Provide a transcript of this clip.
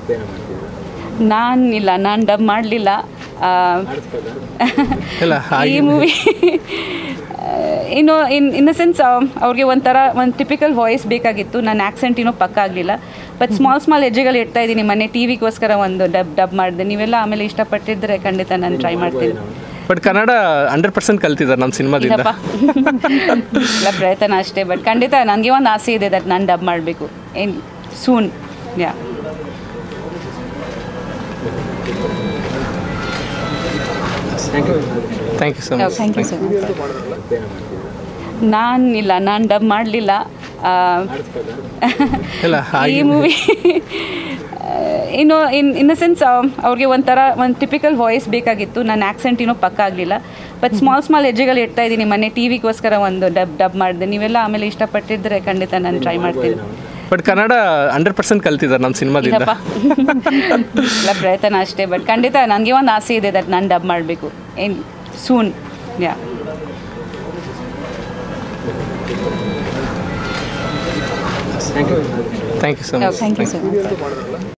ಅಭಿನಯ ಮಾಡ್ತಿದ್ರು ನಾನು ಇಲ್ಲ ನಾನು ಡಬ್ ಮಾಡಲಿಲ್ಲ ಮಾಡಿಸ್ಬೋದಾ ಇಲ್ಲ ಈ ಮೂವಿ ಇನ್ನು ಇನ್ ಇನ್ ದ ಸೆನ್ಸ್ ಅವ್ರಿಗೆ ಒಂಥರ ಒಂದು ಟಿಪಿಕಲ್ ವಾಯ್ಸ್ ಬೇಕಾಗಿತ್ತು ನನ್ನ ಆ್ಯಕ್ಸೆಂಟ್ ಇನ್ನೂ ಪಕ್ಕ ಆಗಲಿಲ್ಲ ಬಟ್ ಸ್ಮಾಲ್ ಸ್ಮಾಲ್ ಹೆಜ್ಜೆಗಳು ಇಡ್ತಾ ಇದ್ದೀನಿ ಮೊನ್ನೆ ಟಿ ವಿಗೋಸ್ಕರ ಒಂದು ಡಬ್ ಡಬ್ ಮಾಡಿದೆ ನೀವೆಲ್ಲ ಆಮೇಲೆ ಇಷ್ಟಪಟ್ಟಿದ್ರೆ ಖಂಡಿತ ನಾನು ಟ್ರೈ ಮಾಡ್ತೀನಿ ಬಟ್ ಕನ್ನಡ ಹಂಡ್ರೆಡ್ ಪರ್ಸೆಂಟ್ ಕಲ್ತಿದ್ದಾರೆ ನಮ್ಮ ಸಿನಿಮಾದಿಂದ ಇಲ್ಲಪ್ಪ ಇಲ್ಲ ಪ್ರಯತ್ನ ಅಷ್ಟೇ ಬಟ್ ಖಂಡಿತ ನನಗೆ ಒಂದು ಆಸೆ ಇದೆ ದಟ್ ನಾನು ಡಬ್ ಮಾಡಬೇಕು ಏನು soon yeah thank you thank you so much thank you sir ಅಭಿನಯ ಮಾಡ್ತಿದ್ರು ನಾನು ಇಲ್ಲ ನಾನು ಡಬ್ ಮಾಡಲಿಲ್ಲ ಮಾಡಿಸ್ಬೋದಾ ಇಲ್ಲ ಈ ಮೂವಿ ಇನ್ನು ಇನ್ ಇನ್ ದ ಸೆನ್ಸ್ ಅವ್ರಿಗೆ ಒಂಥರ ಒಂದು ಟಿಪಿಕಲ್ ವಾಯ್ಸ್ ಬೇಕಾಗಿತ್ತು ನನ್ನ ಆ್ಯಕ್ಸೆಂಟ್ ಇನ್ನೂ ಪಕ್ಕ ಆಗಲಿಲ್ಲ ಬಟ್ ಸ್ಮಾಲ್ ಸ್ಮಾಲ್ ಹೆಜ್ಜೆಗಳು ಇಡ್ತಾ ಇದ್ದೀನಿ ಮೊನ್ನೆ ಟಿ ವಿಗೋಸ್ಕರ ಒಂದು ಡಬ್ ಡಬ್ ಮಾಡಿದೆ ನೀವೆಲ್ಲ ಆಮೇಲೆ ಇಷ್ಟಪಟ್ಟಿದ್ರೆ ಖಂಡಿತ ನಾನು ಟ್ರೈ ಮಾಡ್ತೀನಿ ಬಟ್ ಕನ್ನಡ ಹಂಡ್ರೆಡ್ ಪರ್ಸೆಂಟ್ ಕಲ್ತಿದ್ದಾರೆ ನಮ್ಮ ಸಿನಿಮಾದಿಂದ ಇಲ್ಲಪ್ಪ ಇಲ್ಲ ಪ್ರಯತ್ನ ಅಷ್ಟೇ ಬಟ್ ಖಂಡಿತ ನನಗೆ ಒಂದು ಆಸೆ ಇದೆ ದಟ್ ನಾನು ಡಬ್ ಮಾಡಬೇಕು ಏನು soon yeah thank you thank you so much thank you sir